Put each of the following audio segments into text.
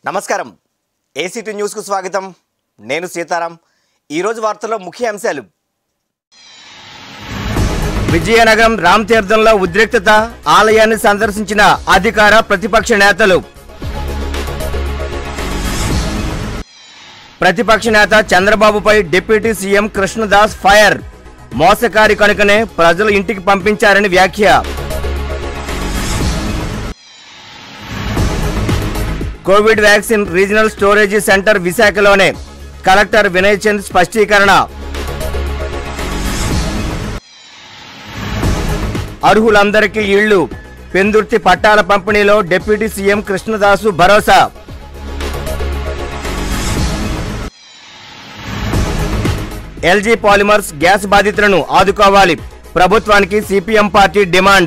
నమస్కారం ఏసీటీ న్యూస్కు స్వాగతం నేను సీతారాం ఈరోజు వార్తల్లో ముఖ్య అంశాలు విజయనగరం రామ్ తీర్థంలో ఉద్రిక్తత ఆలయాన్ని సందర్శించిన అధికార ప్రతిపక్ష నేతలు ప్రతిపక్ష నేత చంద్రబాబుపై డిప్యూటీ సీఎం కృష్ణదాస్ ఫైర్ మోసకారి కనుకనే ప్రజలు ఇంటికి పంపించారని వ్యాఖ్య COVID vaccine regional storage centre విశాఖలోనే కలెక్టర్ వినయ్ చంద్ స్పష్టీకరణ అర్హులందరికీ ఇళ్లు పెందుర్తి పట్టాల పంపిణీలో డిప్యూటీ సీఎం కృష్ణదాసు భరోసా ఎల్జీ పాలిమర్స్ గ్యాస్ బాధితులను ఆదుకోవాలి ప్రభుత్వానికి సిపిఎం పార్టీ డిమాండ్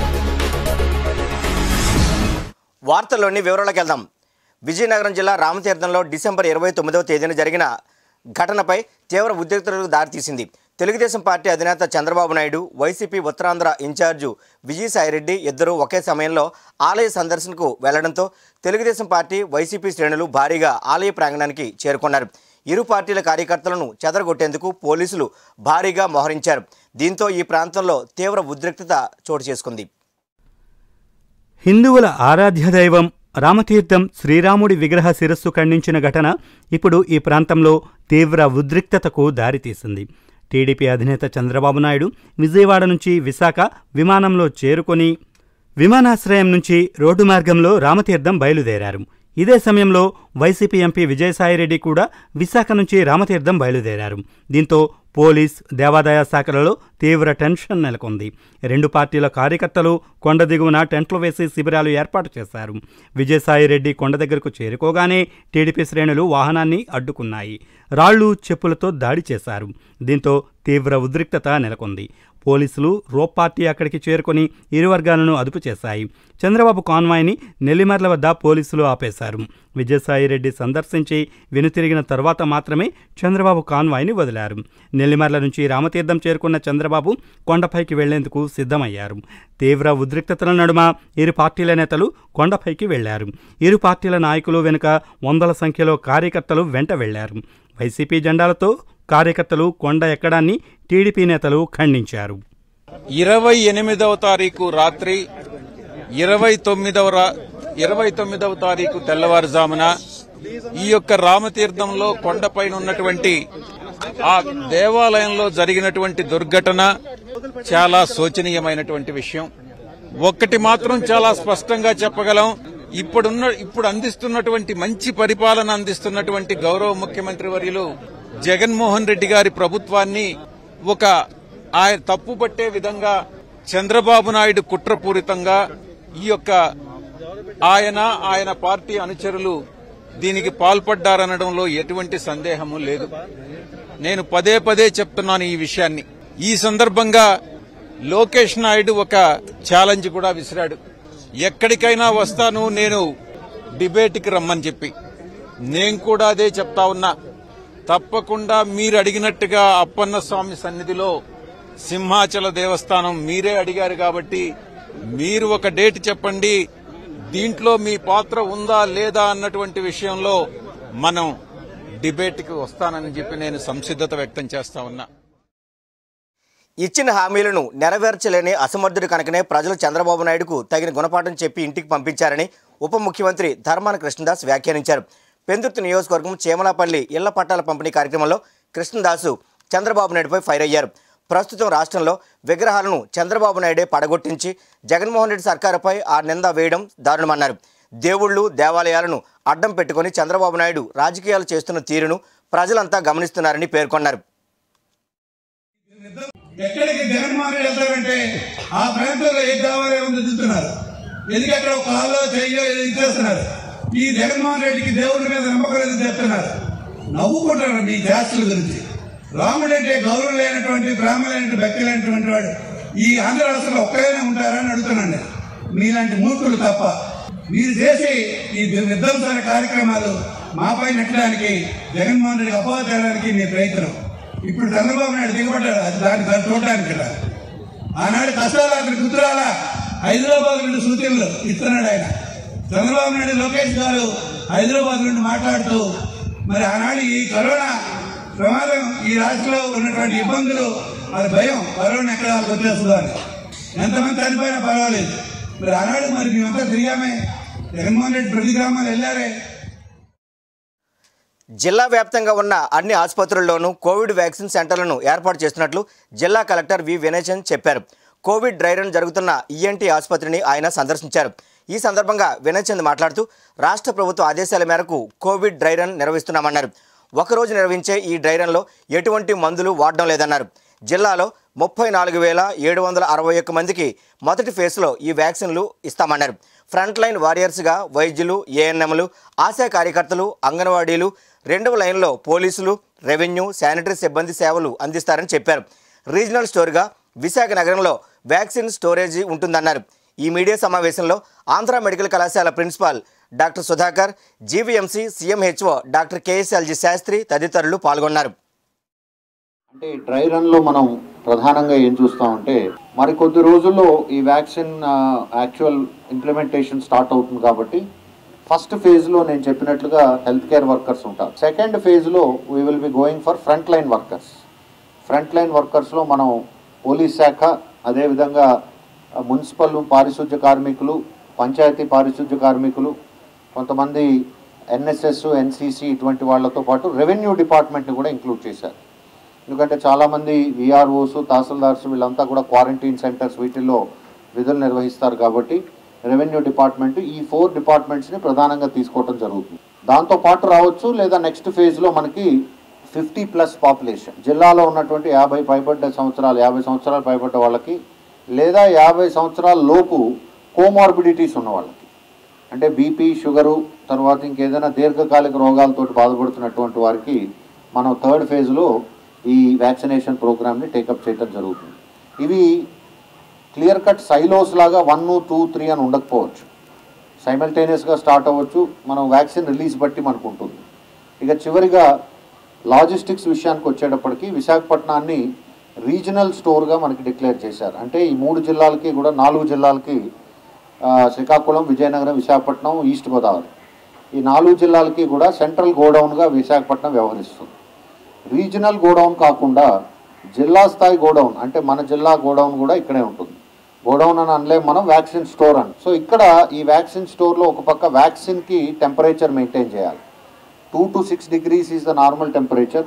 వార్తల్లోని వివరాలకు వెళ్దాం విజయనగరం జిల్లా రామతీర్థంలో డిసెంబర్ ఇరవై తొమ్మిదవ తేదీన జరిగిన ఘటనపై తీవ్ర ఉద్రిక్తతలకు దారితీసింది తెలుగుదేశం పార్టీ అధినేత చంద్రబాబు నాయుడు వైసీపీ ఉత్తరాంధ్ర ఇన్ఛార్జు విజయసాయిరెడ్డి ఇద్దరూ ఒకే సమయంలో ఆలయ సందర్శనకు వెళ్లడంతో తెలుగుదేశం పార్టీ వైసీపీ శ్రేణులు భారీగా ఆలయ ప్రాంగణానికి చేరుకున్నారు ఇరు పార్టీల కార్యకర్తలను చెదరగొట్టేందుకు పోలీసులు భారీగా మోహరించారు దీంతో ఈ ప్రాంతంలో తీవ్ర ఉద్రిక్తత చోటు చేసుకుంది హిందువుల ఆరాధ్య దైవం రామతీర్థం శ్రీరాముడి విగ్రహ శిరస్సు ఖండించిన ఘటన ఇప్పుడు ఈ ప్రాంతంలో తీవ్ర ఉద్రిక్తతకు దారితీసింది టీడీపీ అధినేత చంద్రబాబు నాయుడు విజయవాడ నుంచి విశాఖ విమానంలో చేరుకొని విమానాశ్రయం నుంచి రోడ్డు మార్గంలో రామతీర్థం బయలుదేరారు ఇదే సమయంలో వైసీపీ ఎంపీ విజయసాయిరెడ్డి కూడా విశాఖ నుంచి రామతీర్థం బయలుదేరారు దీంతో పోలీస్ దేవాదాయ శాఖలలో తీవ్ర టెన్షన్ నెలకొంది రెండు పార్టీల కార్యకర్తలు కొండ దిగువన టెంట్లు వేసి శిబిరాలు ఏర్పాటు చేశారు విజయసాయిరెడ్డి కొండ దగ్గరకు చేరుకోగానే టీడీపీ శ్రేణులు వాహనాన్ని అడ్డుకున్నాయి రాళ్లు చెప్పులతో దాడి చేశారు దీంతో తీవ్ర ఉద్రిక్తత నెలకొంది పోలీసులు రోప్ పార్టీ అక్కడికి చేరుకొని ఇరు వర్గాలను అదుపు చేశాయి చంద్రబాబు కాన్వాయ్ని నెల్లిమర్ల వద్ద పోలీసులు ఆపేశారు విజయసాయిరెడ్డి సందర్శించి వెనుతిరిగిన తర్వాత మాత్రమే చంద్రబాబు కాన్వాయ్ని వదిలారు నెల్లిమర్ల నుంచి రామతీర్థం చేరుకున్న చంద్రబాబు కొండపైకి వెళ్లేందుకు సిద్ధమయ్యారు తీవ్ర ఉద్రిక్తతల నడుమ ఇరు పార్టీల నేతలు కొండపైకి వెళ్లారు ఇరు పార్టీల నాయకులు వెనుక వందల సంఖ్యలో కార్యకర్తలు వెంట వెళ్లారు వైసీపీ జెండాలతో కార్యకర్తలు కొండ ఎక్కడాన్ని టీడీపీ నేతలు ఖండించారు ఇరవై ఎనిమిదవ తారీఖు రాత్రి ఇరవై తొమ్మిదవ రా- ఇరవై తొమ్మిదవ తారీఖు తెల్లవారుజామున ఈ యొక్క రామతీర్థంలో కొండపైన ఉన్నటువంటి ఆ దేవాలయంలో జరిగినటువంటి దుర్ఘటన చాలా శోచనీయమైనటువంటి విషయం ఒక్కటి మాత్రం చాలా స్పష్టంగా చెప్పగలం ఇప్పుడున్న ఇప్పుడు అందిస్తున్నటువంటి మంచి పరిపాలన అందిస్తున్నటువంటి గౌరవ ముఖ్యమంత్రి వర్యులు జగన్మోహన్ రెడ్డి గారి ప్రభుత్వాన్ని ఒక ఆయన తప్పు పట్టే విధంగా చంద్రబాబు నాయుడు కుట్రపూరితంగా ఈ యొక్క ఆయన ఆయన పార్టీ అనుచరులు దీనికి పాల్పడ్డారనడంలో ఎటువంటి సందేహము లేదు నేను పదే పదే చెప్తున్నాను ఈ విషయాన్ని ఈ సందర్భంగా లోకేష్ నాయుడు ఒక ఛాలెంజ్ కూడా విసిరాడు ఎక్కడికైనా వస్తాను నేను డిబేట్కి రమ్మని చెప్పి నేను కూడా అదే చెప్తా ఉన్నా తప్పకుండా మీరు అడిగినట్టుగా అప్పన్న స్వామి సన్నిధిలో సింహాచల దేవస్థానం మీరే అడిగారు కాబట్టి మీరు ఒక డేట్ చెప్పండి దీంట్లో మీ పాత్ర ఉందా లేదా అన్నటువంటి విషయంలో మనం డిబేట్కి వస్తానని చెప్పి నేను సంసిద్ధత వ్యక్తం చేస్తా ఉన్నా ఇచ్చిన హామీలను నెరవేర్చలేని అసమర్థుడు కనుకనే ప్రజలు చంద్రబాబు నాయుడుకు తగిన గుణపాఠం చెప్పి ఇంటికి పంపించారని ఉప ముఖ్యమంత్రి ధర్మాన కృష్ణదాస్ వ్యాఖ్యానించారు పెందుర్తి నియోజకవర్గం చేమలాపల్లి ఇళ్ల పట్టాల పంపిణీ కార్యక్రమంలో కృష్ణదాసు చంద్రబాబు నాయుడుపై ఫైర్ అయ్యారు ప్రస్తుతం రాష్ట్రంలో విగ్రహాలను చంద్రబాబు నాయుడే పడగొట్టించి జగన్మోహన్ రెడ్డి సర్కారుపై ఆ నింద వేయడం దారుణమన్నారు దేవుళ్ళు దేవాలయాలను అడ్డం పెట్టుకొని చంద్రబాబు నాయుడు రాజకీయాలు చేస్తున్న తీరును ప్రజలంతా గమనిస్తున్నారని పేర్కొన్నారు ఎక్కడికి జగన్మోహన్ రెడ్డి వెళ్తారంటే ఆ ప్రాంతంలో ఏ కావాలో ఉందో చూస్తున్నారు ఎందుకు అక్కడ ఒక కాల్లో చెయ్యో ఏదో ఇచ్చేస్తున్నారు ఈ జగన్మోహన్ రెడ్డికి దేవుడి మీద నమ్మకం లేదని చెప్తున్నారు నవ్వుకుంటారు మీ జాస్తుల గురించి రాముడు అంటే గౌరవం లేనటువంటి బ్రాహ్మణ లేనటువంటి భక్తి లేనటువంటి వాడు ఈ ఆంధ్ర రాష్ట్రంలో ఒక్కరైనా ఉంటారని అడుగుతున్నాను నేను. మీలాంటి మూర్ఖులు తప్ప మీరు చేసి ఈ విధ్వంసాల కార్యక్రమాలు మాపై నెట్టడానికి జగన్మోహన్ రెడ్డికి అపవాదం తేడానికి మీ ప్రయత్నం ఇప్పుడు చంద్రబాబు నాయుడు దిగబడ్డాడు అది దాన్ని దాన్ని చూడడానికి ఇక్కడ ఆనాడు కష్టాలు అక్కడ గుర్తురాలా హైదరాబాద్ నుండి సూచనలు ఇస్తున్నాడు ఆయన చంద్రబాబు నాయుడు లోకేష్ గారు హైదరాబాద్ నుండి మాట్లాడుతూ మరి ఆనాడు ఈ కరోనా ప్రమాదం ఈ రాష్ట్రంలో ఉన్నటువంటి ఇబ్బందులు మరి భయం కరోనా ఎక్కడ వాళ్ళకి వచ్చేస్తుందో అని ఎంతమంది చనిపోయినా పర్వాలేదు మరి ఆనాడు మరి మేమంతా తిరిగామే జగన్మోహన్ రెడ్డి ప్రతి గ్రామాలు వెళ్ళారే జిల్లా వ్యాప్తంగా ఉన్న అన్ని ఆసుపత్రుల్లోనూ కోవిడ్ వ్యాక్సిన్ సెంటర్లను ఏర్పాటు చేస్తున్నట్లు జిల్లా కలెక్టర్ వి వినయచంద్ చెప్పారు కోవిడ్ డ్రై రన్ జరుగుతున్న ఈఎన్టీ ఆసుపత్రిని ఆయన సందర్శించారు ఈ సందర్భంగా వినయచంద్ మాట్లాడుతూ రాష్ట్ర ప్రభుత్వ ఆదేశాల మేరకు కోవిడ్ డ్రై రన్ నిర్వహిస్తున్నామన్నారు ఒకరోజు నిర్వహించే ఈ డ్రై రన్లో ఎటువంటి మందులు వాడడం లేదన్నారు జిల్లాలో ముప్పై నాలుగు వేల ఏడు వందల అరవై ఒక్క మందికి మొదటి ఫేజ్లో ఈ వ్యాక్సిన్లు ఇస్తామన్నారు ఫ్రంట్ లైన్ వారియర్స్గా వైద్యులు ఏఎన్ఎంలు ఆశా కార్యకర్తలు అంగన్వాడీలు రెండవ లైన్లో పోలీసులు రెవెన్యూ శానిటరీ సిబ్బంది సేవలు అందిస్తారని చెప్పారు రీజనల్ స్టోర్గా విశాఖ నగరంలో వ్యాక్సిన్ స్టోరేజీ ఉంటుందన్నారు ఈ మీడియా సమావేశంలో ఆంధ్ర మెడికల్ కళాశాల principal doctor Sudhakar GVMC CMHO doctor KSLG Sastry తదితరులు పాల్గొన్నారు అంటే ఈ డ్రై రన్ లో మనం ప్రధానంగా ఏం చూస్తామంటే మరి కొద్ది రోజుల్లో ఈ వ్యాక్సిన్ యాక్చువల్ ఇంప్లిమెంటేషన్ స్టార్ట్ అవుతుంది కాబట్టి ఫస్ట్ ఫేజ్ లో నేను చెప్పినట్లుగా హెల్త్ కేర్ వర్కర్స్ ఉంటారు సెకండ్ ఫేజ్ లో we will be going for front line workers front line workers లో మనం పోలీస్ శాఖ అదేవిధంగా ఆ, మున్సిపల్ పారిశుద్ధ్య కార్మికులు పంచాయతీ పారిశుద్ధ్య కార్మికులు కొంతమంది ఎన్ఎస్ఎస్ ఎన్సిసి ఇటువంటి వాళ్ళతో పాటు రెవెన్యూ డిపార్ట్మెంట్ని కూడా ఇంక్లూడ్ చేశారు ఎందుకంటే చాలామంది విఆర్ఓస్ తహసీల్దార్స్ వీళ్ళంతా కూడా క్వారంటైన్ సెంటర్స్ వీటిల్లో విధులు నిర్వహిస్తారు కాబట్టి రెవెన్యూ డిపార్ట్మెంట్ ఈ ఫోర్ డిపార్ట్మెంట్స్ని ప్రధానంగా తీసుకోవడం జరుగుతుంది దాంతో పాటు రావచ్చు లేదా నెక్స్ట్ ఫేజ్లో మనకి ఫిఫ్టీ ప్లస్ పాపులేషన్ జిల్లాలో ఉన్నటువంటి యాభై పైబడ్డ సంవత్సరాలు యాభై సంవత్సరాలు పైబడ్డ వాళ్ళకి లేదా యాభై సంవత్సరాల లోపు కోమార్బిడిటీస్ ఉన్న వాళ్ళకి అంటే బీపీ షుగరు తర్వాత ఇంకేదైనా దీర్ఘకాలిక రోగాలతో బాధపడుతున్నటువంటి వారికి మనం థర్డ్ ఫేజ్లో ఈ వ్యాక్సినేషన్ ప్రోగ్రామ్ని టేకప్ చేయడం జరుగుతుంది ఇవి క్లియర్ కట్ సైలోస్ లాగా వన్ టూ త్రీ అని ఉండకపోవచ్చు సైమల్టేనియస్గా స్టార్ట్ అవ్వచ్చు మనం వ్యాక్సిన్ రిలీజ్ బట్టి మనకు ఉంటుంది ఇక చివరిగా లాజిస్టిక్స్ విషయానికి వచ్చేటప్పటికి విశాఖపట్నాన్ని రీజనల్ స్టోర్గా మనకి డిక్లేర్ చేశారు అంటే ఈ మూడు జిల్లాలకి కూడా నాలుగు జిల్లాలకి ఆ, శ్రీకాకుళం విజయనగరం విశాఖపట్నం ఈస్ట్ గోదావరి ఈ నాలుగు జిల్లాలకి కూడా సెంట్రల్ గోడౌన్గా విశాఖపట్నం వ్యవహరిస్తుంది రీజనల్ గోడౌన్ కాకుండా జిల్లా స్థాయి గోడౌన్ అంటే మన జిల్లా గోడౌన్ కూడా ఇక్కడే ఉంటుంది గోడౌన్ అని అనలే మనం వ్యాక్సిన్ స్టోర్ అని సో ఇక్కడ ఈ వ్యాక్సిన్ స్టోర్లో ఒక పక్క వ్యాక్సిన్కి టెంపరేచర్ మెయింటైన్ చేయాలి two to six degrees is the normal temperature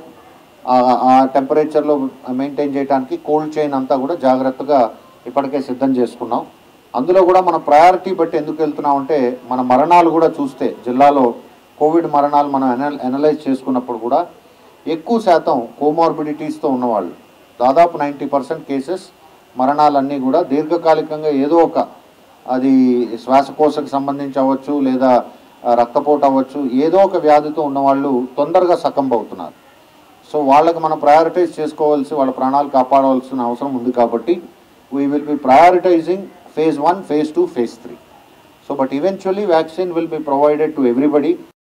ఆ టెంపరేచర్లో మెయింటైన్ చేయడానికి కోల్డ్ చైన్ అంతా కూడా జాగ్రత్తగా ఇప్పటికే సిద్ధం చేసుకున్నాం అందులో కూడా మన ప్రయారిటీ బట్టి ఎందుకు వెళ్తున్నాం అంటే మన మరణాలు కూడా చూస్తే జిల్లాలో కోవిడ్ మరణాలు మనం ఎనల్ అనలైజ్ చేసుకున్నప్పుడు కూడా ఎక్కువ శాతం కోమార్బిడిటీస్తో ఉన్నవాళ్ళు దాదాపు నైంటీ పర్సెంట్ కేసెస్ మరణాలన్నీ కూడా దీర్ఘకాలికంగా ఏదో ఒక అది శ్వాసకోశకు సంబంధించి అవ్వచ్చు లేదా ఆ, రక్తపోటు అవ్వచ్చు ఏదో ఒక వ్యాధితో ఉన్నవాళ్ళు తొందరగా సకంబ్ అవుతున్నారు సో వాళ్ళకి మనం ప్రయారిటైజ్ చేసుకోవాల్సి వాళ్ళ ప్రాణాలు కాపాడవలసిన అవసరం ఉంది కాబట్టి we will be prioritising phase one phase two phase three so but eventually vaccine will be provided to everybody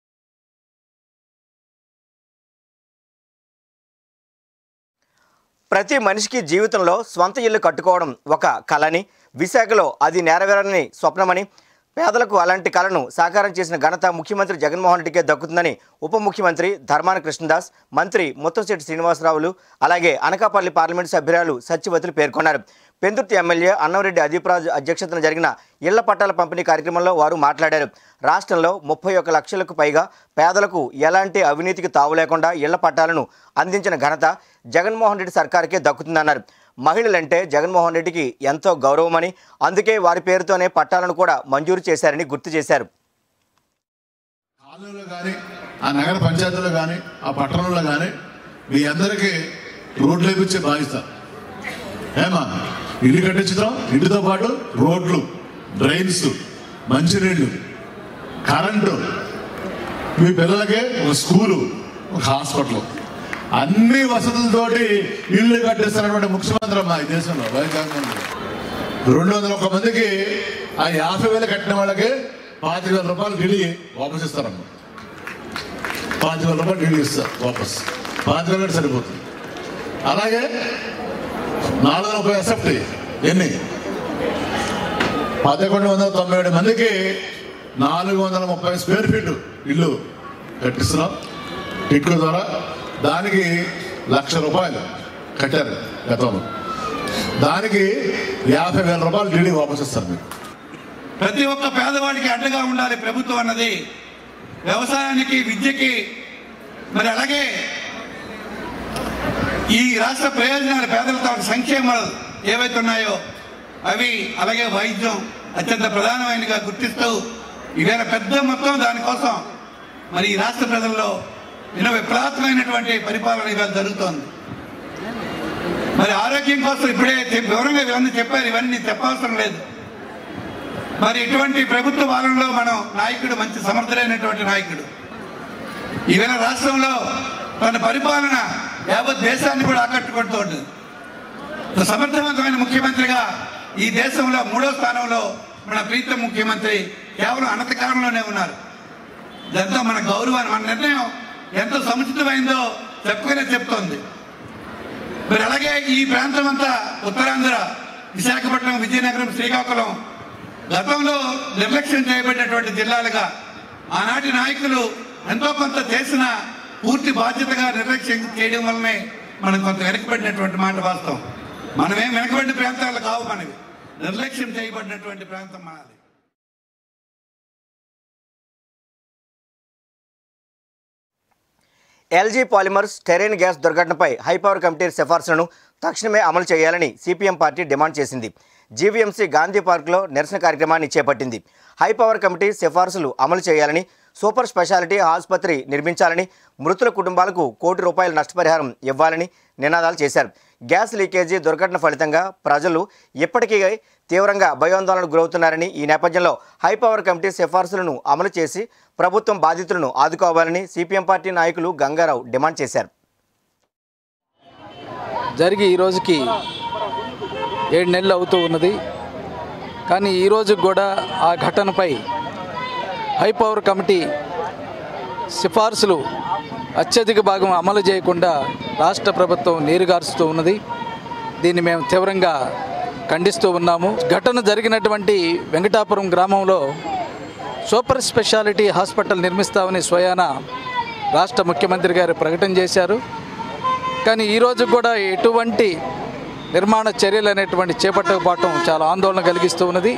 ప్రతి మనిషికి జీవితంలో స్వంత ఇల్లు కట్టుకోవడం ఒక కళని విశాఖలో అది నెరవేరని స్వప్నమని పేదలకు అలాంటి కళను సాకారం చేసిన ఘనత ముఖ్యమంత్రి జగన్మోహన్ రెడ్డికే దక్కుతుందని ఉప ముఖ్యమంత్రి ధర్మాన కృష్ణదాస్ మంత్రి ముత్తంశెట్టి శ్రీనివాసరావులు అలాగే అనకాపల్లి పార్లమెంటు సభ్యురాలు సత్యవతులు పేర్కొన్నారు పెందుర్తి ఎమ్మెల్యే అన్నంరెడ్డి అదీప్రాజు అధ్యక్షతన జరిగిన ఇళ్ల పట్టాల పంపిణీ కార్యక్రమంలో వారు మాట్లాడారు రాష్ట్రంలో ముప్పై ఒక్క లక్షలకు పైగా పేదలకు ఎలాంటి అవినీతికి తావు లేకుండా ఇళ్ల పట్టాలను అందించిన ఘనత జగన్మోహన్ రెడ్డి సర్కారుకే దక్కుతుందన్నారు మహిళలంటే జగన్మోహన్ రెడ్డికి ఎంతో గౌరవమని అందుకే వారి పేరుతోనే పట్టాలను కూడా మంజూరు చేశారని గుర్తు చేశారు కాలనీలో కానీ ఆ నగర పంచాయతీలో కానీ ఆ పట్టణంలో కానీ మీ అందరికీ రోడ్లు వేపించే బాధ్యత ఏమా ఇల్లు కట్టించడం ఇంటితో పాటు రోడ్లు డ్రైన్స్ మంచినీళ్లు కరెంటు మీ పిల్లలకి ఒక స్కూలు ఒక హాస్పిటల్ అన్ని వసతులతోటి ఇల్లు కట్టిస్తున్నటువంటి ముఖ్యమంత్రి అమ్మా ఈ దేశంలో వైఎస్ జగన్మోహన్ రెడ్డి. రెండు వందల ఒక్క మందికి ఆ యాభై వేలు కట్టిన వాళ్ళకి పాతిక వేల రూపాయలు తిరిగి వాపస్ ఇస్తారమ్మా పాతిక వేల రూపాయలు తిరిగి ఇస్తారు వాపస్ పాతిక వేలు సరిపోతుంది అలాగే నాలుగు వందల ముప్పై ఎస్ఎఫ్టీ ఎన్ని పదకొండు వందల తొంభై ఏడు మందికి నాలుగు వందల ముప్పై స్క్వేర్ ఫీట్ ఇల్లు కట్టిస్తున్నాం టిట్కో ద్వారా దానికి లక్ష రూపాయలు కట్టారు గతంలో దానికి యాభై వేల రూపాయలు డీడీ వాపస్ ఇస్తారు మీకు ప్రతి ఒక్క పేదవాడికి అండగా ఉండాలి ప్రభుత్వం అన్నది వ్యవసాయానికి విద్యకి మరి అలాగే ఈ రాష్ట్ర ప్రయోజనాలు పేదలతో సంక్షేమాలు ఏవైతే ఉన్నాయో అవి అలాగే వైద్యం అత్యంత ప్రధానమైనగా గుర్తిస్తూ ఇవేళ పెద్ద మొత్తం దానికోసం మరి ఈ రాష్ట్ర ప్రజల్లో ఎన్నో విప్లవాత్మకమైనటువంటి పరిపాలన ఇవాళ జరుగుతోంది మరి ఆరోగ్యం కోసం ఇప్పుడే తె- వివరంగా ఇవన్నీ చెప్పారు ఇవన్నీ చెప్పవసరం లేదు మరి ఇటువంటి ప్రభుత్వ పాలనలో మనం నాయకుడు మంచి సమర్థులైనటువంటి నాయకుడు ఈవేళ రాష్ట్రంలో తన పరిపాలన యావత్ దేశాన్ని కూడా ఆకట్టుకుంటూ ఉంటుంది ఒక సమర్థవంతమైన ముఖ్యమంత్రిగా ఈ దేశంలో మూడో స్థానంలో మన ప్రీతం ముఖ్యమంత్రి కేవలం అనతకాలంలోనే ఉన్నారు ఇదంతా మన గౌరవాన్ని మన నిర్ణయం ఎంత సముచితమైందో చెప్పుకునే చెప్తోంది మరి అలాగే ఈ ప్రాంతం అంతా ఉత్తరాంధ్ర విశాఖపట్నం విజయనగరం శ్రీకాకుళం గతంలో నిర్లక్ష్యం చేయబడినటువంటి జిల్లాలుగా ఆనాటి నాయకులు ఎంతో కొంత చేసిన పూర్తి బాధ్యతగా నిర్లక్ష్యం చేయడం వల్లనే మనం కొంత వెనకబడినటువంటి మాట వాస్తవం మనమేం వెనకబడిన ప్రాంతాలు కావు మనవి నిర్లక్ష్యం చేయబడినటువంటి ప్రాంతం మనది ఎల్జీ పాలిమర్స్ టెరైన్ గ్యాస్ దుర్ఘటనపై హైపవర్ కమిటీ సిఫార్సులను తక్షణమే అమలు చేయాలని సిపిఎం పార్టీ డిమాండ్ చేసింది జీవీఎంసీ గాంధీ పార్క్లో నిరసన కార్యక్రమాన్ని చేపట్టింది హైపవర్ కమిటీ సిఫార్సులు అమలు చేయాలని సూపర్ స్పెషాలిటీ ఆసుపత్రి నిర్మించాలని మృతుల కుటుంబాలకు కోటి రూపాయల నష్టపరిహారం ఇవ్వాలని నినాదాలు చేశారు గ్యాస్ లీకేజీ దుర్ఘటన ఫలితంగా ప్రజలు ఇప్పటికీ తీవ్రంగా భయాందోళనకు గురవుతున్నారని ఈ నేపథ్యంలో హైపవర్ కమిటీ సిఫార్సులను అమలు చేసి ప్రభుత్వం బాధితులను ఆదుకోవాలని సిపిఎం పార్టీ నాయకులు గంగారావు డిమాండ్ చేశారు జరిగి ఈ రోజుకి ఏడు నెలలు అవుతూ ఉన్నది కానీ ఈ రోజు కూడా ఆ ఘటనపై హై పవర్ కమిటీ సిఫార్సులు అత్యధిక భాగం అమలు చేయకుండా రాష్ట్ర ప్రభుత్వం నీరుగారుస్తూ ఉన్నది దీన్ని మేము తీవ్రంగా ఖండిస్తూ ఉన్నాము ఘటన జరిగినటువంటి వెంకటాపురం గ్రామంలో సూపర్ స్పెషాలిటీ హాస్పిటల్ నిర్మిస్తామని స్వయాన రాష్ట్ర ముఖ్యమంత్రి గారు ప్రకటన చేశారు కానీ ఈరోజు కూడా ఎటువంటి నిర్మాణ చర్యలు అనేటువంటి చేపట్టకపోవటం చాలా ఆందోళన కలిగిస్తూ ఉన్నది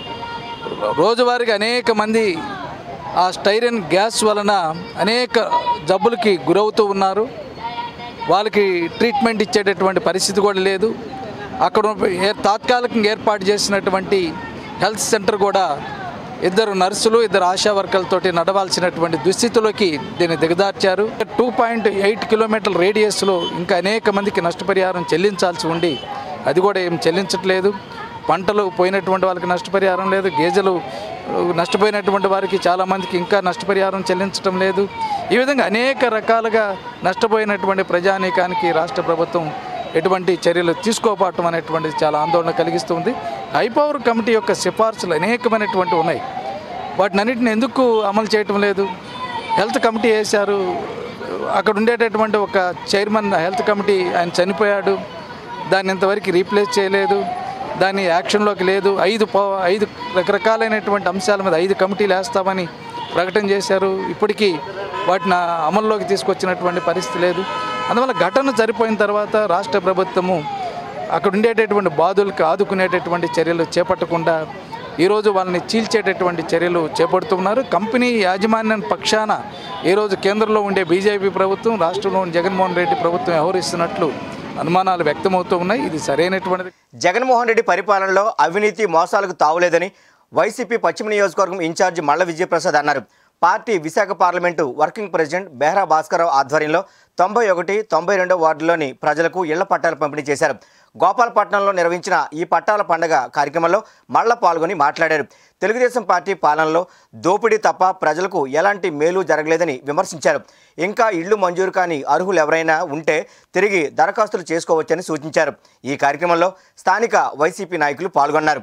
రోజువారీగా అనేక మంది ఆ స్టైరన్ గ్యాస్ వలన అనేక జబ్బులకి గురవుతూ ఉన్నారు వాళ్ళకి ట్రీట్మెంట్ ఇచ్చేటటువంటి పరిస్థితి కూడా లేదు అక్కడ ఏ- తాత్కాలికంగా ఏర్పాటు చేసినటువంటి హెల్త్ సెంటర్ కూడా ఇద్దరు నర్సులు ఇద్దరు ఆశా వర్కర్లతోటి నడవాల్సినటువంటి దుస్థితిలోకి దీన్ని దిగదార్చారు టూ పాయింట్ ఎయిట్ కిలోమీటర్ల రేడియస్లో ఇంకా అనేక మందికి నష్టపరిహారం చెల్లించాల్సి ఉండి అది కూడా ఏం చెల్లించట్లేదు పంటలు పోయినటువంటి వాళ్ళకి నష్టపరిహారం లేదు గేజలు నష్టపోయినటువంటి వారికి చాలామందికి ఇంకా నష్టపరిహారం చెల్లించడం లేదు ఈ విధంగా అనేక రకాలుగా నష్టపోయినటువంటి ప్రజానీకానికి రాష్ట్ర ప్రభుత్వం ఎటువంటి చర్యలు తీసుకోకపోవటం అనేటువంటిది చాలా ఆందోళన కలిగిస్తుంది హైపవర్ కమిటీ యొక్క సిఫార్సులు అనేకమైనటువంటి ఉన్నాయి వాటిని అన్నింటిని ఎందుకు అమలు చేయటం లేదు హెల్త్ కమిటీ వేశారు అక్కడ ఉండేటటువంటి ఒక చైర్మన్ హెల్త్ కమిటీ ఆయన చనిపోయాడు దాన్ని ఇంతవరకు రీప్లేస్ చేయలేదు దాన్ని యాక్షన్లోకి లేదు ఐదు పో- ఐదు రకరకాలైనటువంటి అంశాల మీద ఐదు కమిటీలు వేస్తామని ప్రకటన చేశారు ఇప్పటికీ వాటిని అమల్లోకి తీసుకొచ్చినటువంటి పరిస్థితి లేదు అందువల్ల ఘటన జరిపోయిన తర్వాత రాష్ట్ర ప్రభుత్వము అక్కడ ఉండేటటువంటి బాధులకు ఆదుకునేటటువంటి చర్యలు చేపట్టకుండా ఈరోజు వాళ్ళని చీల్చేటటువంటి చర్యలు చేపడుతున్నారు కంపెనీ యాజమాన్యం పక్షాన ఈరోజు కేంద్రంలో ఉండే బీజేపీ ప్రభుత్వం రాష్ట్రంలో ఉండే జగన్మోహన్ రెడ్డి ప్రభుత్వం వ్యవహరిస్తున్నట్లు అనుమానాలు వ్యక్తమవుతూ ఉన్నాయి ఇది సరైనటువంటిది జగన్మోహన్ రెడ్డి పరిపాలనలో అవినీతి మోసాలకు తావులేదని వైసీపీ పశ్చిమ నియోజకవర్గం ఇన్ఛార్జి మల్ల విజయప్రసాద్ అన్నారు party Visakha parliament working president Behra Bhaskara Rao ఆధ్వర్యంలో తొంభై ఒకటి తొంభై రెండో వార్డులోని ప్రజలకు ఇళ్ల పట్టాలు పంపిణీ చేశారు గోపాలపట్నంలో నిర్వహించిన ఈ పట్టాల పండగ కార్యక్రమంలో మళ్ళా పాల్గొని మాట్లాడారు తెలుగుదేశం పార్టీ పాలనలో దోపిడీ తప్ప ప్రజలకు ఎలాంటి మేలు జరగలేదని విమర్శించారు ఇంకా ఇళ్లు మంజూరు కాని అర్హులు ఎవరైనా ఉంటే తిరిగి దరఖాస్తులు చేసుకోవచ్చని సూచించారు ఈ కార్యక్రమంలో స్థానిక వైసీపీ నాయకులు పాల్గొన్నారు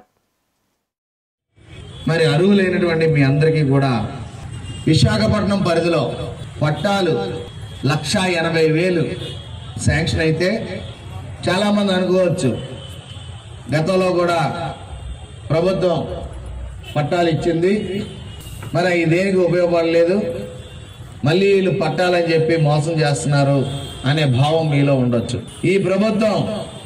మరి అర్హులైనటువంటి మీ అందరికీ కూడా విశాఖపట్నం పరిధిలో పట్టాలు లక్ష ఎనభై వేలు శాంక్షన్ అయితే చాలామంది అనుకోవచ్చు గతంలో కూడా ప్రభుత్వం పట్టాలు ఇచ్చింది మరి అవి దేనికి ఉపయోగపడలేదు మళ్ళీ వీళ్ళు పట్టాలని చెప్పి మోసం చేస్తున్నారు అనే భావం మీలో ఉండొచ్చు ఈ ప్రభుత్వం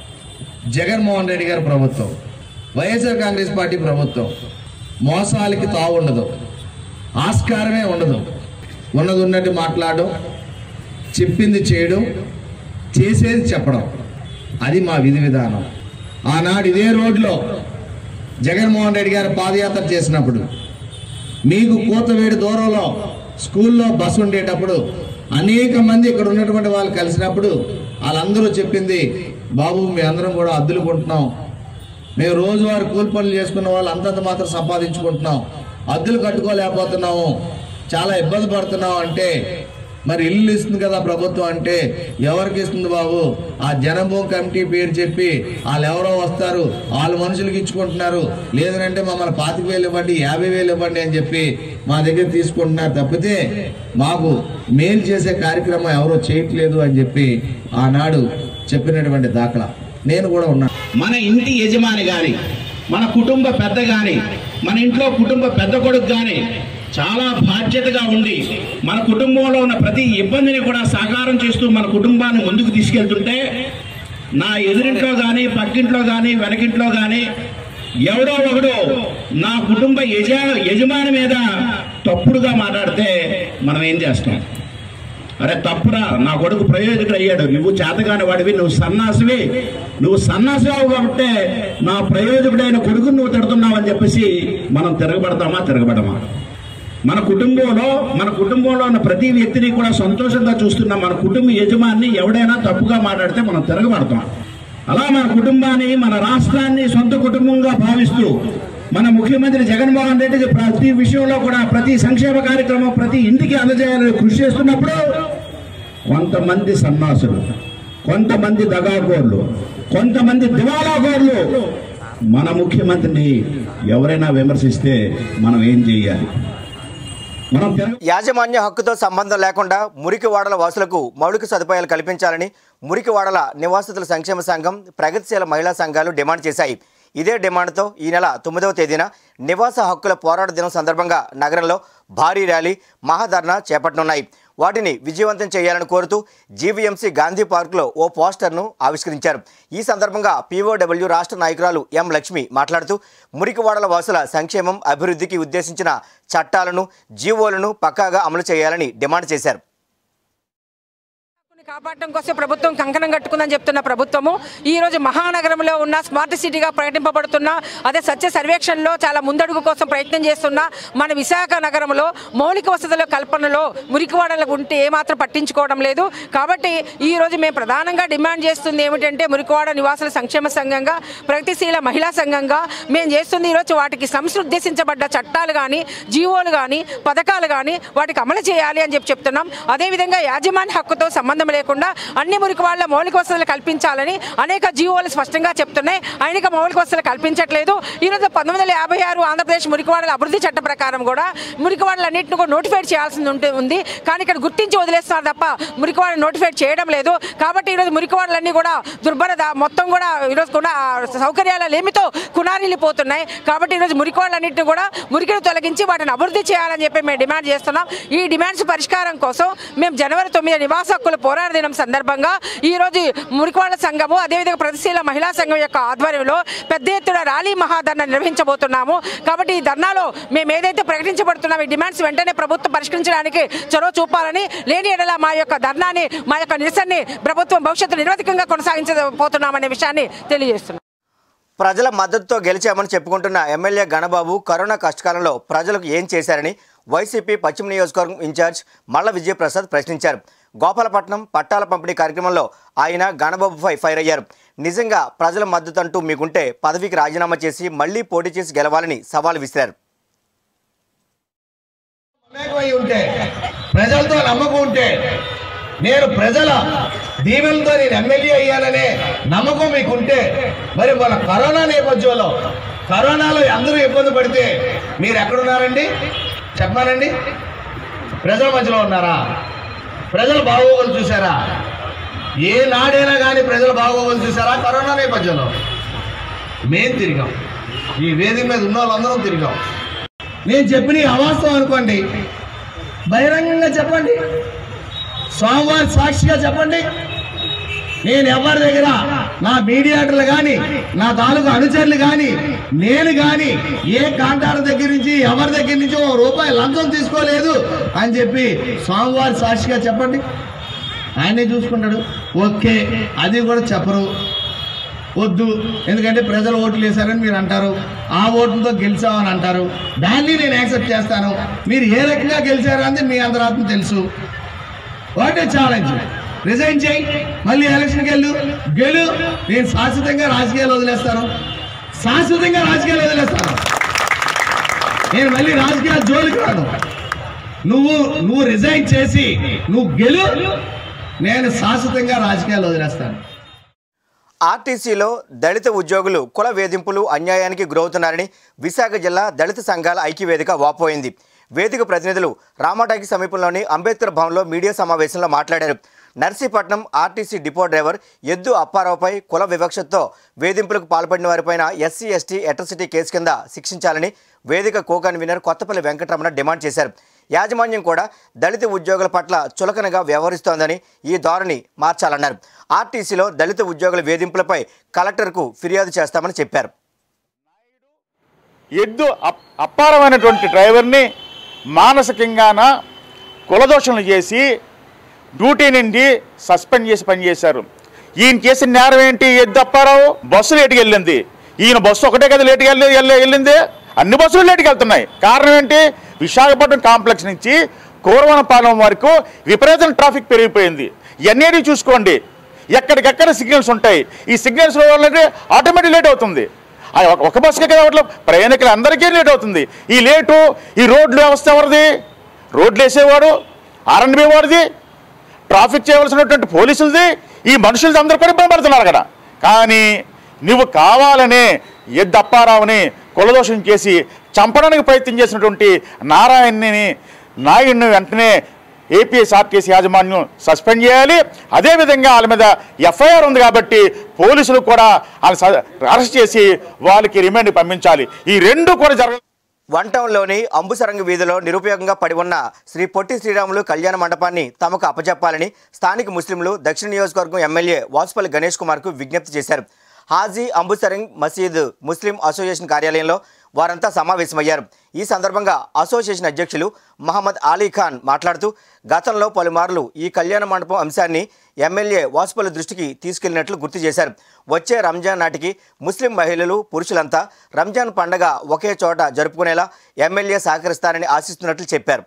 జగన్మోహన్ రెడ్డి గారి ప్రభుత్వం వైఎస్ఆర్ కాంగ్రెస్ పార్టీ ప్రభుత్వం మోసాలకి తావు ఉండదు ఆస్కారమే ఉండదు ఉన్నది ఉన్నట్టు మాట్లాడడం చెప్పింది చేయడం చేసేది చెప్పడం అది మా విధి విధానం ఆనాడు ఇదే రోడ్లో జగన్మోహన్ రెడ్డి గారు పాదయాత్ర చేసినప్పుడు మీకు కూతవేడి దూరంలో స్కూల్లో బస్సు ఉండేటప్పుడు అనేక మంది ఇక్కడ ఉన్నటువంటి వాళ్ళు కలిసినప్పుడు వాళ్ళందరూ చెప్పింది బాబు మీ అందరం కూడా అద్దెలు కొంటున్నాం మేము రోజువారి కూలి పనులు చేసుకున్న వాళ్ళు అంతంత మాత్రం సంపాదించుకుంటున్నాం అద్దెలు కట్టుకోలేకపోతున్నాము చాలా ఇబ్బంది పడుతున్నాం అంటే మరి ఇల్లు ఇస్తుంది కదా ప్రభుత్వం అంటే ఎవరికి ఇస్తుంది బాబు ఆ జనభూమి కమిటీ పేరు చెప్పి వాళ్ళు ఎవరో వస్తారు వాళ్ళ మనుషులకి ఇచ్చుకుంటున్నారు లేదనంటే మమ్మల్ని పాతిక వేలు ఇవ్వండి యాభై వేలు ఇవ్వండి అని చెప్పి మా దగ్గర తీసుకుంటున్నారు తప్పితే మాకు మేలు చేసే కార్యక్రమం ఎవరో చేయట్లేదు అని చెప్పి ఆనాడు చెప్పినటువంటి దాఖలా నేను కూడా ఉన్నాను మన ఇంటి యజమాని గాని మన కుటుంబ పెద్ద గాని మన ఇంట్లో కుటుంబ పెద్ద కొడుకు గాని చాలా బాధ్యతగా ఉండి మన కుటుంబంలో ఉన్న ప్రతి ఇబ్బందిని కూడా సాకారం చేస్తూ మన కుటుంబాన్ని ముందుకు తీసుకెళ్తుంటే నా ఎదురింట్లో కానీ పక్కింట్లో కానీ వెనకింట్లో కానీ ఎవడో ఒకడు నా కుటుంబ యజా యజమాని మీద తప్పుడుగా మాట్లాడితే మనం ఏం చేస్తాం అరే తప్పురా నా కొడుకు ప్రయోజకుడు అయ్యాడు నువ్వు చేతగాని వాడివి నువ్వు సన్నాసివి నువ్వు సన్నాసివావు కాబట్టే నా ప్రయోజకుడైన కొడుకుని నువ్వు తిడుతున్నావు అని చెప్పేసి మనం తిరగబడతామా తిరగబడమా మన కుటుంబంలో మన కుటుంబంలో ఉన్న ప్రతి వ్యక్తిని కూడా సంతోషంగా చూస్తున్న మన కుటుంబ యజమాని ఎవడైనా తప్పుగా మాట్లాడితే మనం తిరగబడతాం అలా మన కుటుంబాన్ని మన రాష్ట్రాన్ని సొంత కుటుంబంగా భావిస్తూ మన ముఖ్యమంత్రి జగన్మోహన్ రెడ్డి ప్రతి విషయంలో కూడా ప్రతి సంక్షేమ కార్యక్రమం ప్రతి ఇంటికి అందజేయాలని కృషి చేస్తున్నప్పుడు కొంతమంది సన్నాసులు కొంతమంది దగాకోర్లు కొంతమంది దివాలాకోర్లు మన ముఖ్యమంత్రిని ఎవరైనా విమర్శిస్తే మనం ఏం చేయాలి మనం తిరగ యాజమాన్య హక్కుతో సంబంధం లేకుండా మురికివాడల వాసులకు మౌలిక సదుపాయాలు కల్పించాలని మురికివాడల నివాసితుల సంక్షేమ సంఘం ప్రగతిశీల మహిళా సంఘాలు డిమాండ్ చేశాయి ఇదే డిమాండ్తో ఈ నెల తొమ్మిదవ తేదీన నివాస హక్కుల పోరాట దినం సందర్భంగా నగరంలో భారీ ర్యాలీ మహాధర్నా చేపట్టనున్నాయి వాటిని విజయవంతం చేయాలని కోరుతూ జీవీఎంసీ గాంధీ పార్కులో ఓ పోస్టర్ను ఆవిష్కరించారు ఈ సందర్భంగా పీఓడబ్ల్యూ రాష్ట్ర నాయకురాలు ఎం లక్ష్మి మాట్లాడుతూ మురికివాడల వాసుల సంక్షేమం అభివృద్ధికి ఉద్దేశించిన చట్టాలను జీవోలను పక్కాగా అమలు చేయాలని డిమాండ్ చేశారు కాపాడటం కోసం ప్రభుత్వం కంకణం కట్టుకుందని చెప్తున్న ప్రభుత్వము ఈ రోజు మహానగరంలో ఉన్న స్మార్ట్ సిటీగా ప్రకటింపబడుతున్న అదే సత్య సర్వేక్షణలో చాలా ముందడుగు కోసం ప్రయత్నం చేస్తున్న మన విశాఖ నగరంలో మౌలిక వసతుల కల్పనలో మురికివాడలకు ఉంటే ఏమాత్రం పట్టించుకోవడం లేదు కాబట్టి ఈ రోజు మేము ప్రధానంగా డిమాండ్ చేస్తుంది ఏమిటంటే మురికివాడ నివాసుల సంక్షేమ సంఘంగా ప్రగతిశీల మహిళా సంఘంగా మేము చేస్తుంది ఈరోజు వాటికి సంస్థ ఉద్దేశించబడ్డ చట్టాలు కానీ జీవోలు కానీ పథకాలు కానీ వాటికి అమలు చేయాలి అని చెప్పి చెప్తున్నాం అదేవిధంగా యాజమాన్య హక్కుతో సంబంధం లేకుండా అన్ని మురికి వాళ్ళ మౌలిక వసతులు కల్పించాలని అనేక జీవోలు స్పష్టంగా చెప్తున్నాయి అనేక మౌలిక వసతులు కల్పించట్లేదు ఈరోజు పంతొమ్మిది వందల యాభై ఆరు ఆంధ్రప్రదేశ్ మురికివాడల అభివృద్ధి చట్టం ప్రకారం కూడా మురికివాడలన్నింటిని కూడా నోటిఫై చేయాల్సి ఉంటే ఉంది కానీ ఇక్కడ గుర్తించి వదిలేస్తున్నారు తప్ప మురికివాడ నోటిఫై చేయడం లేదు కాబట్టి ఈరోజు మురికివాడలన్నీ కూడా దుర్భరత మొత్తం కూడా ఈరోజు కూడా సౌకర్యాల లేమితో కునారిల్లిపోతున్నాయి కాబట్టి ఈరోజు మురికివాడలన్నింటిని కూడా మురికిని తొలగించి వాటిని అభివృద్ధి చేయాలని చెప్పి మేము డిమాండ్ చేస్తున్నాం ఈ డిమాండ్స్ పరిష్కారం కోసం మేము జనవరి తొమ్మిది నివాస హక్కుల పోరాట దినం సందర్భంగా ఈ రోజు మురికివాడ సంఘము అదేవిధంగా ప్రతిశీల మహిళా సంఘం యొక్క ఆధ్వర్యంలో పెద్ద ఎత్తున ర్యాలీ మహాధర్నా నిర్వహించబోతున్నాము కాబట్టి ఈ ధర్నాలో మేము ఏదైతే ప్రకటించబడుతున్నామో ఈ డిమాండ్స్ వెంటనే ప్రభుత్వం పరిష్కరించడానికి చొరవ చూపాలని లేని ఎడల మా యొక్క ధర్నాని మా యొక్క నిరసనని ప్రభుత్వం భవిష్యత్తు నిరవధికంగా కొనసాగించబోతున్నామనే విషయాన్ని తెలియజేస్తున్నాం ప్రజల మద్దతుతో గెలిచామని చెప్పుకుంటున్న ఎమ్మెల్యే గణబాబు కరోనా కష్టకాలంలో ప్రజలకు ఏం చేశారని వైసీపీ పశ్చిమ నియోజకవర్గం ఇన్ఛార్జ్ మల్ల విజయప్రసాద్ ప్రశ్నించారు గోపాలపట్నం పట్టాల పంపిణీ కార్యక్రమంలో ఆయన గణబాబుపై ఫైర్ అయ్యారు నిజంగా ప్రజల మద్దతు అంటూ మీకుంటే పదవికి రాజీనామా చేసి మళ్లీ పోటీ చేసి గెలవాలని సవాల్ విసిరారు మమేకమై ఉంటే ప్రజలతో నమ్మకం ఉంటే నేను ప్రజల దీవెనలతో నేను ఎమ్మెల్యే అయ్యాననే నమ్మకం మీకు ఉంటే మరి మన కరోనా నేపథ్యంలో కరోనాలో అందరూ ఇబ్బంది పడితే మీరు ఎక్కడున్నారండి చెప్పానండి ప్రజల మధ్యలో ఉన్నారా ప్రజలు బాగోగులు చూసారా ఏ నాడైనా కానీ ప్రజలు బాగోగులు చూసారా కరోనా నేపథ్యంలో మేం తిరిగాం ఈ వేదిక మీద ఉన్న వాళ్ళందరం తిరిగాం నేను చెప్పిన ఈ అవాస్తవం అనుకోండి బహిరంగంగా చెప్పండి స్వామివారి సాక్షిగా చెప్పండి నేను ఎవరి దగ్గర నా మీడియేటర్లు కానీ నా తాలూకు అనుచరులు కానీ నేను కానీ ఏ కాంటాక్టర్ దగ్గర నుంచి ఎవరి దగ్గర నుంచి ఓ రూపాయి లంచం తీసుకోలేదు అని చెప్పి స్వామివారి సాక్షిగా చెప్పండి ఆయనే చూసుకుంటాడు ఓకే అది కూడా చెప్పరు వద్దు ఎందుకంటే ప్రజలు ఓట్లు వేశారని మీరు అంటారు ఆ ఓట్లతో గెలిచామని అంటారు దాన్ని నేను యాక్సెప్ట్ చేస్తాను మీరు ఏ రకంగా గెలిచారు అని మీ అందరాత్మ తెలుసు వాటే ఛాలెంజ్ రిజైన్ చేయి మళ్ళీ ఎలక్షన్కి వెళ్ళు గెలు నేను శాశ్వతంగా రాజకీయాలు వదిలేస్తాను శాశ్వతంగా రాజకీయాలు వదిలేస్తాను నేను మళ్ళీ రాజకీయాలు జోలికి రాను నువ్వు నువ్వు రిజైన్ చేసి నువ్వు గెలు నేను శాశ్వతంగా రాజకీయాలు వదిలేస్తాను ఆర్టీసీలో దళిత ఉద్యోగులు కుల వేధింపులు అన్యాయానికి గురవుతున్నారని విశాఖ జిల్లా దళిత సంఘాల ఐక్యవేదిక వాపోయింది వేదిక ప్రతినిధులు రామాటాకి సమీపంలోని అంబేద్కర్ భవన్లో మీడియా సమావేశంలో మాట్లాడారు నర్సీపట్నం ఆర్టీసీ డిపో డ్రైవర్ ఎద్దు అప్పారావుపై కుల వివక్షతో వేధింపులకు పాల్పడిన వారిపైన ఎస్సీ ఎస్టీ అట్రసిటీ కేసు కింద శిక్షించాలని వేదిక co convener Kothapalli Venkataramana demand చేశారు యాజమాన్యం కూడా దళిత ఉద్యోగుల పట్ల చులకనగా వ్యవహరిస్తోందని ఈ ధోరణి మార్చాలన్నారు ఆర్టీసీలో దళిత ఉద్యోగుల వేధింపులపై కలెక్టర్కు ఫిర్యాదు చేస్తామని చెప్పారు ఎద్దు అప్- అప్పారమైనటువంటి డ్రైవర్ని మానసికంగాన కులదోషణలు చేసి డ్యూటీ నుండి సస్పెండ్ చేసి పనిచేశారు ఈయన చేసిన నేరం ఏంటి ఎద్దు అప్పారావు బస్సు లేటుకి వెళ్ళింది ఈయన బస్సు ఒకటే కదా లేటుకి వెళ్ళి వెళ్ళి- వెళ్ళింది అన్ని బస్సులు లేటుకి వెళ్తున్నాయి కారణం ఏంటి విశాఖపట్నం కాంప్లెక్స్ నుంచి కోరవనపాలెం వరకు విపరీతం ట్రాఫిక్ పెరిగిపోయింది ఇవన్నీ చూసుకోండి ఎక్కడికెక్కడ సిగ్నల్స్ ఉంటాయి ఈ సిగ్నల్స్ వల్ల ఆటోమేటిక్ లేట్ అవుతుంది ఆ ఒక- ఒక బస్సుకే కదా అట్లా ప్రయాణికులు అందరికీ లేట్ అవుతుంది ఈ లేటు ఈ రోడ్లు వ్యవస్థ ఎవరిది రోడ్లు వేసేవాడు ఆర్ఎండ్బి వాడిది ట్రాఫిక్ చేయవలసినటువంటి పోలీసులది ఈ మనుషులది అందరూ కూడా ఇబ్బంది పడుతున్నారు అక్కడ కానీ నువ్వు కావాలనే ఎద్దు అప్పారావుని కులదోషం చేసి చంపడానికి ప్రయత్నం చేసినటువంటి నారాయణని నాయుడిని వెంటనే ఏపీఎస్ఆర్టీసీ యాజమాన్యం సస్పెండ్ చేయాలి అదేవిధంగా వాళ్ళ మీద ఎఫ్ఐఆర్ ఉంది కాబట్టి పోలీసులు కూడా వాళ్ళని అరెస్ట్ చేసి వాళ్ళకి రిమాండ్ పంపించాలి ఈ రెండు కూడా జరగ వన్ టౌన్లోని అంబుసరంగ వీధిలో నిరుపయోగంగా పడి ఉన్న శ్రీ పొట్టి శ్రీరాములు కళ్యాణ మండపాన్ని తమకు అప్పచెప్పాలని స్థానిక ముస్లింలు దక్షిణ నియోజకవర్గం ఎమ్మెల్యే వాసుపల్లి గణేష్ కుమార్కు విజ్ఞప్తి చేశారు హాజీ అంబుసరంగ్ మసీద్ ముస్లిం అసోసియేషన్ కార్యాలయంలో వారంతా సమావేశమయ్యారు ఈ సందర్భంగా అసోసియేషన్ అధ్యక్షులు మహమ్మద్ అలీ ఖాన్ మాట్లాడుతూ గతంలో పలుమార్లు ఈ కళ్యాణ మండపం అంశాన్ని ఎమ్మెల్యే వాసుపల్లి దృష్టికి తీసుకెళ్లినట్లు గుర్తు చేశారు వచ్చే రంజాన్ నాటికి ముస్లిం మహిళలు పురుషులంతా రంజాన్ పండగ ఒకే చోట జరుపుకునేలా ఎమ్మెల్యే సహకరిస్తారని ఆశిస్తున్నట్లు చెప్పారు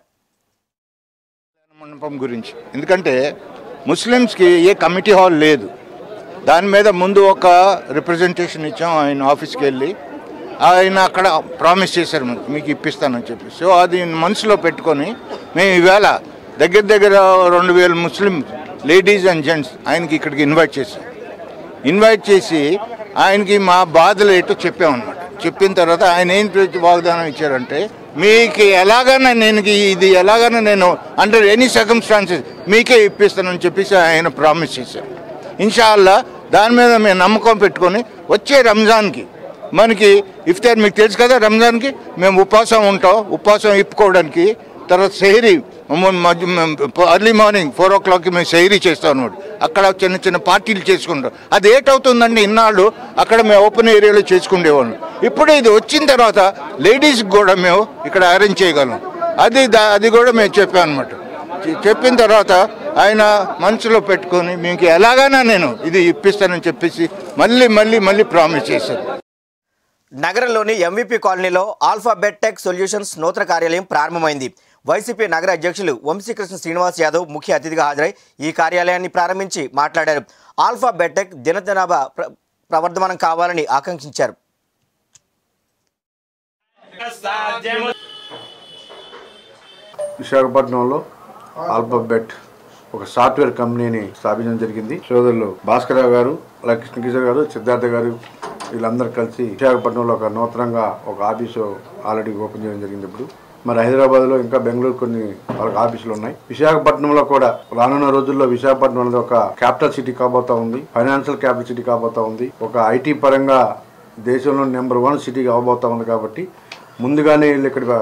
మండపం గురించి ఎందుకంటే ముస్లిమ్స్కి ఏ కమిటీ హాల్ లేదు దాని మీద ముందు ఒక రిప్రజెంటేషన్ ఇచ్చాం ఆయన ఆఫీస్కి వెళ్ళి ఆయన అక్కడ ప్రామిస్ చేశారు మనకు మీకు ఇప్పిస్తానని చెప్పి సో అది మనసులో పెట్టుకొని మేము ఈవేళ దగ్గర దగ్గర రెండు వేల ముస్లిం లేడీస్ అండ్ జెంట్స్ ఆయనకి ఇక్కడికి ఇన్వైట్ చేశాం ఇన్వైట్ చేసి ఆయనకి మా బాధలు ఏంటో చెప్పామన్నమాట చెప్పిన తర్వాత ఆయన ఏం ప్రతి వాగ్దానం ఇచ్చారంటే మీకు ఎలాగైనా నేను ఇది ఎలాగైనా నేను అండర్ ఎనీ సర్కమ్స్టాన్సెస్ మీకే ఇప్పిస్తానని చెప్పేసి ఆయన ప్రామిస్ చేశారు ఇన్షాల్లా దాని మీద మేము నమ్మకం పెట్టుకొని వచ్చే రంజాన్కి మనకి ఇఫ్తార్ మీకు తెలుసు కదా రంజాన్కి మేము ఉపవాసం ఉంటాం ఉపవాసం ఇప్పుకోవడానికి తర్వాత సెహరీ అర్లీ మార్నింగ్ ఫోర్ ఓ క్లాక్కి మేము సెహరీ చేస్తాం అనమాట అక్కడ చిన్న చిన్న పార్టీలు చేసుకుంటాం అది ఏటవుతుందండి ఇన్నాళ్ళు అక్కడ మేము ఓపెన్ ఏరియాలో చేసుకునేవాళ్ళం ఇప్పుడు ఇది వచ్చిన తర్వాత లేడీస్కి కూడా మేము ఇక్కడ అరేంజ్ చేయగలం అది దా- అది కూడా మేము చెప్పాం అనమాట చె- చెప్పిన తర్వాత ఆయన మనసులో పెట్టుకొని మీకు ఎలాగైనా నేను ఇది ఇప్పిస్తానని చెప్పేసి మళ్ళీ మళ్ళీ మళ్ళీ ప్రామిస్ చేశారు నగరంలోని ఎంవిపి కాలనీలో ఆల్ఫాబెట్ టెక్ సొల్యూషన్స్ నూతన కార్యాలయం ప్రారంభమైంది వైసీపీ నగర అధ్యక్షులు వంశీకృష్ణ శ్రీనివాస్ యాదవ్ ముఖ్య అతిథిగా హాజరై ఈ కార్యాలయాన్ని ప్రారంభించి మాట్లాడారు ఆల్ఫాబెట్ టెక్ దినదినాభ ప్ర ప్రవర్ధమానం కావాలని ఆకాంక్షించారు విశాఖపట్నంలో ఆల్ఫాబెట్ ఒక సాఫ్ట్వేర్ కంపెనీని స్థాపించడం జరిగింది సోదరులు భాస్కరరావు గారు అలాగే కృష్ణకిషోర్ గారు సిద్ధార్థ గారు వీళ్ళందరూ కలిసి విశాఖపట్నంలో ఒక నూతనంగా ఒక ఆఫీసు ఆల్రెడీ ఓపెన్ చేయడం జరిగింది ఇప్పుడు మరి హైదరాబాద్లో ఇంకా బెంగళూరు కొన్ని వాళ్ళకి ఆఫీసులు ఉన్నాయి విశాఖపట్నంలో కూడా రానున్న రోజుల్లో విశాఖపట్నం అనేది ఒక క్యాపిటల్ సిటీ కాబోతా ఉంది ఫైనాన్షియల్ క్యాపిటల్ సిటీ కాబోతా ఉంది ఒక ఐటీ పరంగా దేశంలో నెంబర్ వన్ సిటీ అవబోతా ఉంది కాబట్టి ముందుగానే వీళ్ళు ఇక్కడ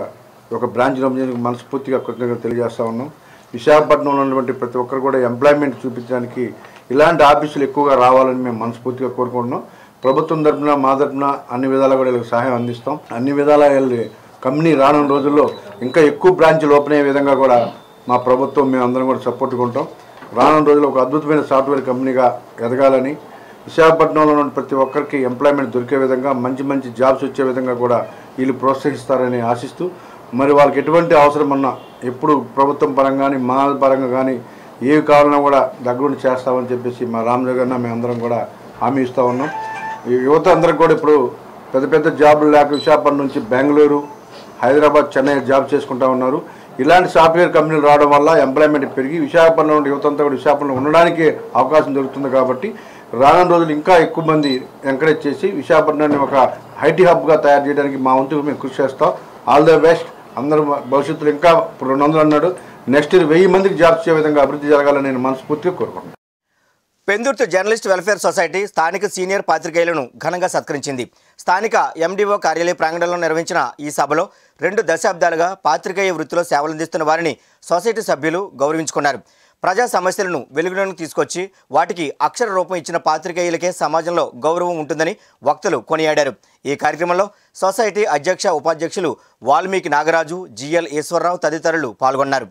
ఒక బ్రాంచ్ ఓపెన్ మనస్ఫూర్తిగా కృతజ్ఞతలు తెలియజేస్తా ఉన్నాం విశాఖపట్నంలో ఉన్నటువంటి ప్రతి ఒక్కరు కూడా ఎంప్లాయ్మెంట్ చూపించడానికి ఇలాంటి ఆఫీసులు ఎక్కువగా రావాలని మేము మనస్ఫూర్తిగా కోరుకుంటున్నాం ప్రభుత్వం తరపున మా తరపున అన్ని విధాలా కూడా వీళ్ళకి సహాయం అందిస్తాం అన్ని విధాలా వీళ్ళ కంపెనీ రానున్న రోజుల్లో ఇంకా ఎక్కువ బ్రాంచ్లు ఓపెన్ అయ్యే విధంగా కూడా మా ప్రభుత్వం మేము అందరం కూడా సపోర్ట్గా ఉంటాం రానున్న రోజుల్లో ఒక అద్భుతమైన సాఫ్ట్వేర్ కంపెనీగా ఎదగాలని విశాఖపట్నంలో ఉన్న ప్రతి ఒక్కరికి ఎంప్లాయ్మెంట్ దొరికే విధంగా మంచి మంచి జాబ్స్ వచ్చే విధంగా కూడా వీళ్ళు ప్రోత్సహిస్తారని ఆశిస్తూ మరి వాళ్ళకి ఎటువంటి అవసరం ఉన్నా ఎప్పుడు ప్రభుత్వం పరంగా కానీ మా పరంగా కానీ ఏవి కావాలన్నా కూడా దగ్గరుండి చేస్తామని చెప్పేసి మా రామజగన్ మేమందరం కూడా హామీ ఇస్తూ ఉన్నాం ఈ యువత అందరికి కూడా ఇప్పుడు పెద్ద పెద్ద జాబులు లేక విశాఖపట్నం నుంచి బెంగళూరు హైదరాబాద్ చెన్నై జాబ్ చేసుకుంటా ఉన్నారు ఇలాంటి సాఫ్ట్వేర్ కంపెనీలు రావడం వల్ల ఎంప్లాయ్మెంట్ పెరిగి విశాఖపట్నంలో ఉండే యువత అంతా కూడా విశాఖపట్నంలో ఉండడానికి అవకాశం దొరుకుతుంది కాబట్టి రానున్న రోజులు ఇంకా ఎక్కువ మంది ఎంకరేజ్ చేసి విశాఖపట్నాన్ని ఒక ఐటీ హబ్గా తయారు చేయడానికి మా వంతుకు మేము కృషి చేస్తాం ఆల్ ద బెస్ట్ అందరూ భవిష్యత్తులో ఇంకా ఇప్పుడు రెండు వందలు అన్నాడు నెక్స్ట్ ఇయర్ వెయ్యి మందికి జాబ్స్ ఇచ్చే విధంగా అభివృద్ధి జరగాలని నేను మనస్ఫూర్తిగా కోరుకుంటున్నాను పెందుర్తి జర్నలిస్ట్ వెల్ఫేర్ సొసైటీ స్థానిక సీనియర్ పాత్రికేయులను ఘనంగా సత్కరించింది స్థానిక ఎండిఓ కార్యాలయ ప్రాంగణంలో నిర్వహించిన ఈ సభలో రెండు దశాబ్దాలుగా పాత్రికేయ వృత్తిలో సేవలందిస్తున్న వారిని సొసైటీ సభ్యులు గౌరవించుకున్నారు ప్రజా సమస్యలను వెలుగులోకి తీసుకొచ్చి వాటికి అక్షర రూపం ఇచ్చిన పాత్రికేయులకే సమాజంలో గౌరవం ఉంటుందని వక్తలు కొనియాడారు ఈ కార్యక్రమంలో సొసైటీ అధ్యక్ష ఉపాధ్యక్షులు వాల్మీకి నాగరాజు జిఎల్ ఈశ్వరరావు తదితరులు పాల్గొన్నారు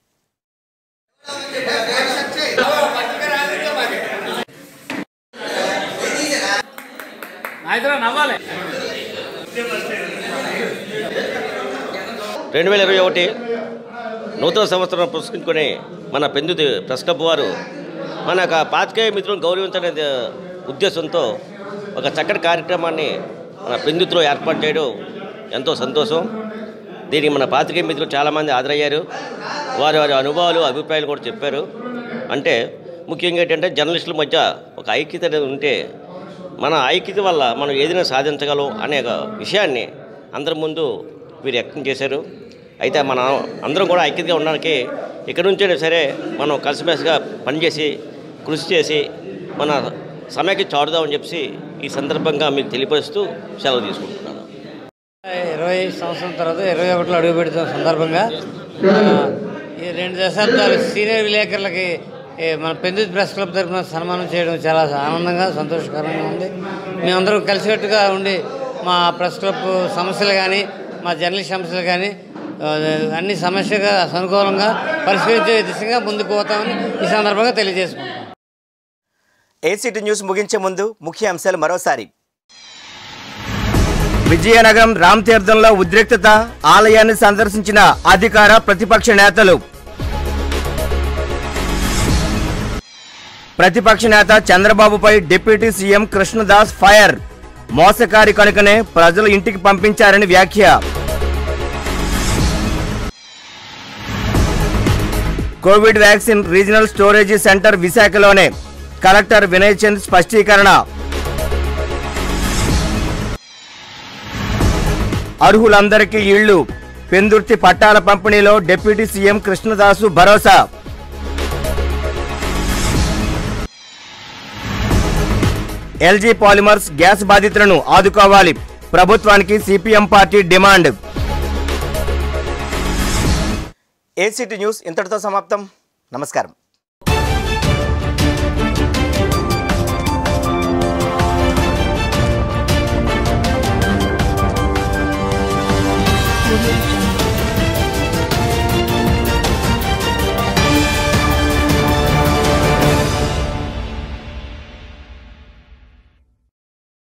రెండు వేల ఇరవై ఒకటి నూతన సంవత్సరం పురస్కరించుకొని మన పెందుతి ప్రెస్ క్లబ్ వారు మన యొక్క పాతికేయ మిత్రులను గౌరవించనే ఉద్దేశంతో ఒక చక్కటి కార్యక్రమాన్ని మన పెందుతిలో ఏర్పాటు చేయడం ఎంతో సంతోషం దీనికి మన పాతికేయ మిత్రులు చాలామంది హాజరయ్యారు వారి వారి అనుభవాలు అభిప్రాయాలు కూడా చెప్పారు అంటే ముఖ్యంగా ఏంటంటే జర్నలిస్టుల మధ్య ఒక ఐక్యత అనేది ఉంటే మన ఐక్యత వల్ల మనం ఏదైనా సాధించగలం అనే ఒక విషయాన్ని అందరి ముందు వీరు వ్యక్తం చేశారు అయితే మన అందరం కూడా ఐక్యతగా ఉండడానికి ఇక్కడి నుంచైనా సరే మనం కలిసిమెలిసిగా పనిచేసి కృషి చేసి మన సమయకి చాడుదామని చెప్పి ఈ సందర్భంగా మీకు తెలియపరుస్తూ సెలవు తీసుకుంటున్నాను ఇరవై సంవత్సరం తర్వాత ఇరవై ఒకటిలో అడుగు పెడుతున్న సందర్భంగా ఆ, ఈ రెండు దశాబ్దాలు సీనియర్ విలేకరులకి ఈ మన పెందుతి ప్రెస్ క్లబ్ తరఫున సన్మానం చేయడం చాలా ఆనందంగా సంతోషకరంగా ఉంది మేమందరం కలిసికట్టుగా ఉండి మా ప్రెస్ క్లబ్ సమస్యలు కానీ మా జర్నలిస్ట్ సమస్యలు కానీ ఆ, అన్ని సమస్యగా అనుకూలంగా పరిష్కరించే దిశగా ముందుకు పోతామని ఈ సందర్భంగా తెలియజేసుకుంటాం ఏసీటీ న్యూస్ ముగించే ముందు ముఖ్య అంశాలు మరోసారి విజయనగరం రామ్ తీర్థంలో ఉద్రిక్తత ఆలయాన్ని సందర్శించిన అధికార ప్రతిపక్ష నేతలు ప్రతిపక్ష నేత చంద్రబాబుపై డిప్యూటీ సీఎం కృష్ణదాస్ ఫైర్ మోసకారి కనుకనే ప్రజలు ఇంటికి పంపించారని వ్యాఖ్య COVID vaccine regional storage centre విశాఖలోనే కలెక్టర్ వినయ్ చంద్ స్పష్టీకరణ అర్హులందరికీ ఇళ్లు పెందుర్తి పట్టాల పంపిణీలో డిప్యూటీ సీఎం కృష్ణదాసు భరోసా ఎల్జీ పాలిమర్స్ గ్యాస్ బాధితులను ఆదుకోవాలి ప్రభుత్వానికి CPM party demand ACT news ఇంతటితో సమాప్తం నమస్కారం